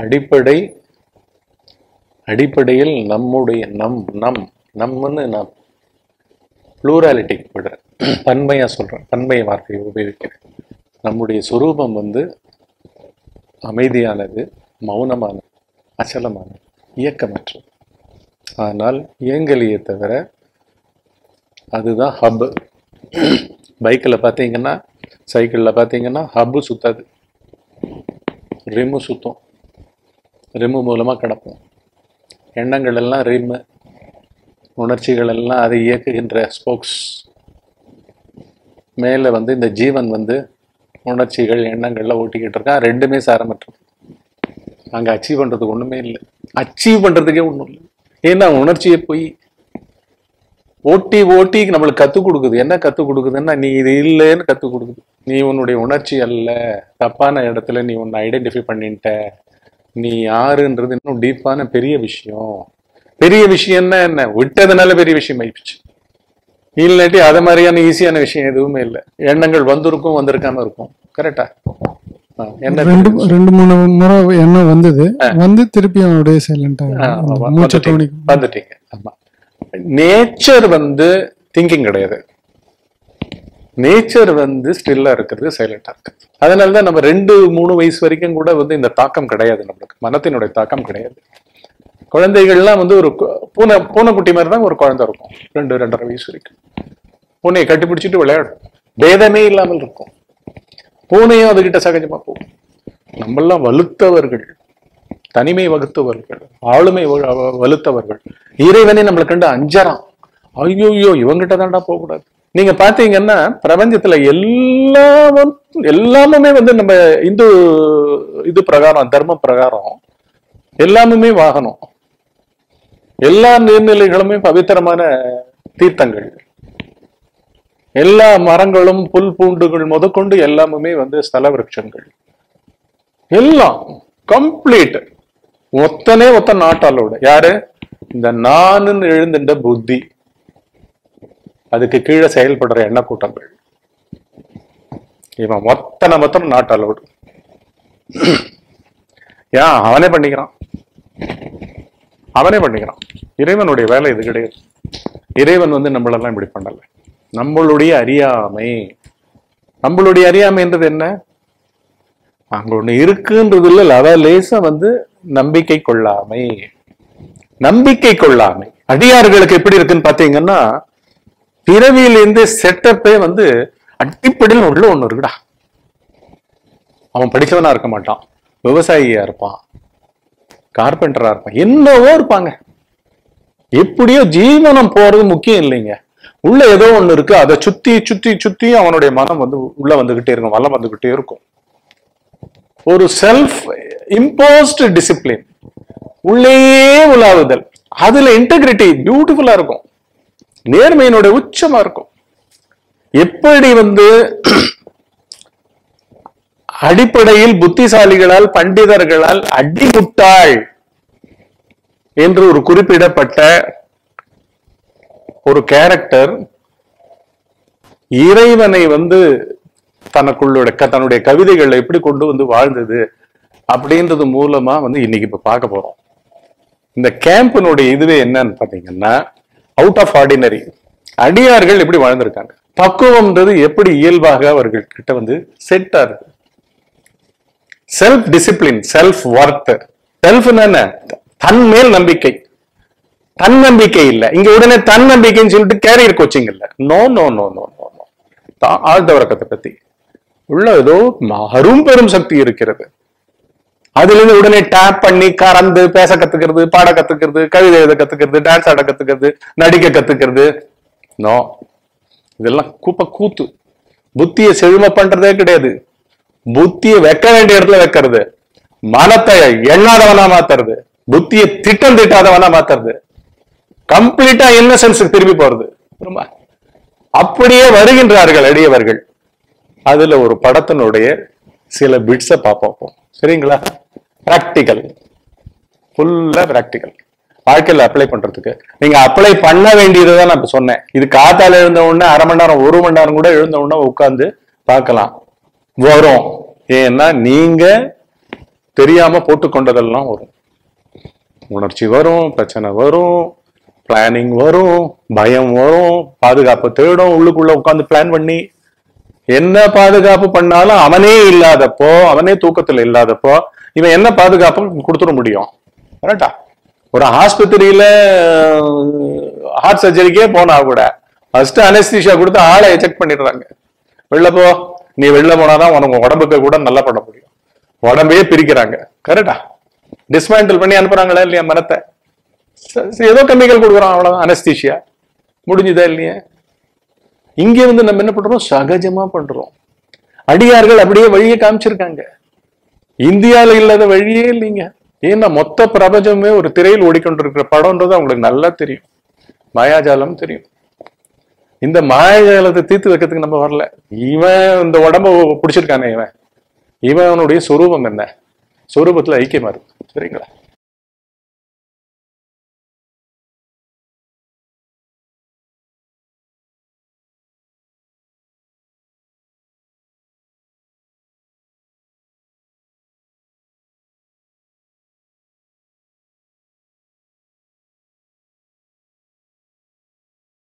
அடிப்படை அடிப்படையில் நம்முடைய நம் நம் நம்மன்னு நான் ப்ளூராலிட்டிக்கு விடுறேன் பன்மையா சொல்றேன் பன்மை வார்த்தையை உபயோகிக்கிறேன் நம்முடைய சொரூபம் வந்து அமைதியானது மௌனமானது அச்சலமானது இயக்கமற்றது ஆனால் இயங்கலியே தவிர அதுதான் ஹப் பைக்கில் பார்த்தீங்கன்னா சைக்கிளில் பார்த்தீங்கன்னா ஹப்பு சுத்தாது ரிம்மு சுத்தும் ரிம்மு மூலமாக கிடப்போம் எண்ணங்கள் எல்லாம் ரிம்மு உணர்ச்சிகள் எல்லாம் அதை இயக்குகின்ற ஸ்போக்ஸ் மேலே வந்து இந்த ஜீவன் வந்து உணர்ச்சிகள் எண்ணங்கள்லாம் ஓட்டிக்கிட்டு இருக்கான் ரெண்டுமே சாரமற்றது அங்கே அச்சீவ் பண்ணுறதுக்கு ஒன்றுமே இல்லை அச்சீவ் பண்ணுறதுக்கே ஒன்றும் இல்லை ஏன்னா உணர்ச்சியை போய் ஓட்டி ஓட்டி நம்மளுக்கு கற்றுக் கொடுக்குது என்ன கற்றுக் கொடுக்குதுன்னா நீ இது இல்லைன்னு கற்றுக் கொடுக்குது நீ உன்னுடைய உணர்ச்சி அல்ல தப்பான இடத்துல நீ உன்னை ஐடென்டிஃபை பண்ணிட்ட நீ யாருன்றது இன்னும் டீப்பான பெரிய விஷயம் பெரிய விஷயம்னா என்ன விட்டதுனால பெரிய விஷயம் ஆயிடுச்சு இல்லாட்டி அது மாதிரியான ஈஸியான விஷயம் எதுவுமே இல்லை எண்ணங்கள் வந்திருக்கும் வந்திருக்காம இருக்கும் கரெக்டா என்ன ரெண்டு ரெண்டு மூணு முறை எண்ணம் வந்தது வந்து திருப்பி அப்படியே சைலண்டா ஆ, ஆமா, மூச்சை வந்துட்டீங்க. கவனிக்கும் வந்துட்டீங்க ஆமா நேச்சர் வந்து திங்கிங் கிடையாது நேச்சர் வந்து ஸ்டில்லா இருக்கிறது சைலண்டா இருக்குது அதனால தான் நம்ம ரெண்டு மூணு வயசு வரைக்கும் கூட வந்து இந்த தாக்கம் கிடையாது நம்மளுக்கு மனத்தினுடைய தாக்கம் கிடையாது குழந்தைகள்லாம் வந்து ஒரு கு- பூனை பூனைக்குட்டி மாதிரி தான் ஒரு குழந்தை இருக்கும் ரெண்டு ரெண்டரை வயசு வரைக்கும் பூனையை கட்டி பிடிச்சிட்டு விளையாடும் பேதமே இல்லாமல் இருக்கும் பூனையும் அதுகிட்ட சகஜமா போகும் நம்மெல்லாம் வலுத்தவர்கள் தனிமை வகுத்தவர்கள் ஆளுமை வ- வ- வலுத்தவர்கள் இறைவனே நம்மளை கண்டு அஞ்சறான் ஐயோயோ இவங்கிட்ட தான்டா போகக்கூடாது நீங்க பாத்தீங்கன்னா பிரபஞ்சத்துல எல்லாமும் எல்லாமுமே வந்து நம்ம இந்து இது பிரகாரம் தர்ம பிரகாரம் எல்லாமுமே வாகனம் எல்லா நீர்நிலைகளுமே பவித்திரமான தீர்த்தங்கள் எல்லா மரங்களும் புல் பூண்டுகள் முதற்கொண்டு எல்லாமுமே வந்து ஸ்தல விருட்சங்கள் எல்லாம் கம்ப்ளீட் ஒத்தனே ஒத்த நாட்டாளோட யாரு இந்த நானுன்னு எழுந்துட்ட புத்தி அதுக்கு கீழே செயல்படுற எண்ண கூட்டங்கள் இவன் மொத்தன மொத்தம் நாட்டாளோடு ஏன் அவனே பண்ணிக்கிறான் அவனே பண்ணிக்கிறான் இறைவனுடைய வேலை இது கிடையாது இறைவன் வந்து நம்மளெல்லாம் இப்படி பண்ணல நம்மளுடைய அறியாமை நம்மளுடைய அறியாமைன்றது என்ன அங்க ஒண்ணு இருக்குன்றது இல்ல அத லேசா வந்து நம்பிக்கை கொள்ளாமை நம்பிக்கை கொள்ளாமை அடியார்களுக்கு எப்படி இருக்குன்னு பாத்தீங்கன்னா பிறவியிலிருந்து செட்டப்பே வந்து அடிப்படையில் உள்ள ஒண்ணு இருக்குடா அவன் படிச்சவனா இருக்க மாட்டான் விவசாயியா இருப்பான் கார்பெண்டரா இருப்பான் என்னவோ இருப்பாங்க எப்படியோ ஜீவனம் போறது முக்கியம் இல்லைங்க உள்ள ஏதோ ஒண்ணு இருக்கு அதை சுத்தி சுத்தி சுத்தி அவனுடைய மனம் வந்து உள்ள வந்துகிட்டே இருக்கும் வல்லம் வந்துகிட்டே இருக்கும் ஒரு செல்ஃப் இம்போஸ்ட் டிசிப்ளின் உள்ளேயே உலாவுதல் அதுல இன்டெகிரிட்டி பியூட்டிஃபுல்லா இருக்கும் நேர்மையினுடைய உச்சமா இருக்கும் எப்படி வந்து அடிப்படையில் புத்திசாலிகளால் பண்டிதர்களால் அடிமுட்டாள் என்று ஒரு குறிப்பிடப்பட்ட ஒரு கேரக்டர் இறைவனை வந்து தனக்குள்ளோட க- தன்னுடைய கவிதைகளை எப்படி கொண்டு வந்து வாழ்ந்தது அப்படின்றது மூலமா வந்து இன்னைக்கு இப்ப பார்க்க போறோம் இந்த கேம்பினுடைய இதுவே என்னன்னு பாத்தீங்கன்னா அவுட் ஆஃப் ஆர்டினரி அடியார்கள் எப்படி வாழ்ந்திருக்காங்க பக்குவம்ன்றது எப்படி இயல்பாக அவர்கள் கிட்ட வந்து செட் ஆகுது self discipline self worth self என்ன தன் மேல் நம்பிக்கை தன் நம்பிக்கை இல்ல இங்க உடனே தன் நம்பிக்கைன்னு சொல்லிட்டு கேரியர் கோச்சிங் இல்ல no no no no no no ஆழ்ந்த உறக்கத்தை பத்தி உள்ள ஏதோ அரும் பெரும் சக்தி இருக்கிறது அதுல இருந்து உடனே டேப் பண்ணி கறந்து பேச கத்துக்கிறது பாட கத்துக்கிறது கவிதை எழுத கத்துக்கிறது டான்ஸ் ஆட கத்துக்கிறது நடிக்க கத்துக்கிறது நோ இதெல்லாம் கூப்ப கூத்து புத்தியை செழுமை பண்றதே கிடையாது புத்தியை வைக்க வேண்டிய இடத்துல வைக்கிறது மனத்தை எண்ணாதவனா மாத்துறது புத்தியை திட்டம் திட்டாதவனா மாத்துறது கம்ப்ளீட்டா இன்னசென்ஸுக்கு திரும்பி போறது ரொம்ப அப்படியே வருகின்றார்கள் அடியவர்கள் அதுல ஒரு படத்தினுடைய சில பிட்ஸை பார்ப்போம் சரிங்களா பிராக்டிக்கல் ஃபுல்லா பிராக்டிக்கல் வாழ்க்கையில அப்ளை பண்றதுக்கு நீங்க அப்ளை பண்ண வேண்டியதுதான் நான் இப்ப சொன்னேன் இது காத்தால எழுந்த உடனே அரை மணி நேரம் ஒரு மணி நேரம் கூட எழுந்த உடனே உட்கார்ந்து பார்க்கலாம் வரும் ஏன்னா நீங்க தெரியாம போட்டுக்கொண்டதெல்லாம் வரும் உணர்ச்சி வரும் பிரச்சனை வரும் பிளானிங் வரும் பயம் வரும் பாதுகாப்பு தேடும் உள்ளுக்குள்ள உட்காந்து பிளான் பண்ணி என்ன பாதுகாப்பு பண்ணாலும் அவனே இல்லாதப்போ அவனே தூக்கத்துல இல்லாதப்போ இவன் என்ன பாதுகாப்பு கொடுத்துட முடியும் கரெக்டா ஒரு ஆஸ்பத்திரியில ஹார்ட் சர்ஜரிக்கே போனா கூட ஃபர்ஸ்ட் அனஸ்தீஷியா கொடுத்து ஆளை செக் பண்ணிடுறாங்க வெளில போ நீ வெளில போனாதான் உனக்கு உடம்புக்கு கூட நல்லா பண்ண முடியும் உடம்பையே பிரிக்கிறாங்க கரெக்டா டிஸ்மேண்டில் பண்ணி அனுப்புறாங்களா இல்லையா மரத்தை ச- ச- ஏதோ கெமிக்கல் கொடுக்குறோம் அவ்வளவுதான் அனஸ்தீஷியா முடிஞ்சுதா இல்லையா இங்க வந்து நம்ம என்ன பண்றோம் சகஜமா பண்றோம் அடியார்கள் அப்படியே வழியை காமிச்சிருக்காங்க இந்தியால இல்லாத வழியே இல்லைங்க ஏன்னா மொத்த பிரபஞ்சமே ஒரு திரையில் ஓடிக்கொண்டிருக்கிற படம்ன்றது அவங்களுக்கு நல்லா தெரியும் மாயாஜாலம் தெரியும் இந்த மாயாஜாலத்தை தீர்த்து வைக்கிறதுக்கு நம்ம வரல இவன் இந்த உடம்ப பிடிச்சிருக்கானே இவன் இவனுடைய சொரூபம் என்ன சொரூபத்துல ஐக்கியமா இருக்கு சரிங்களா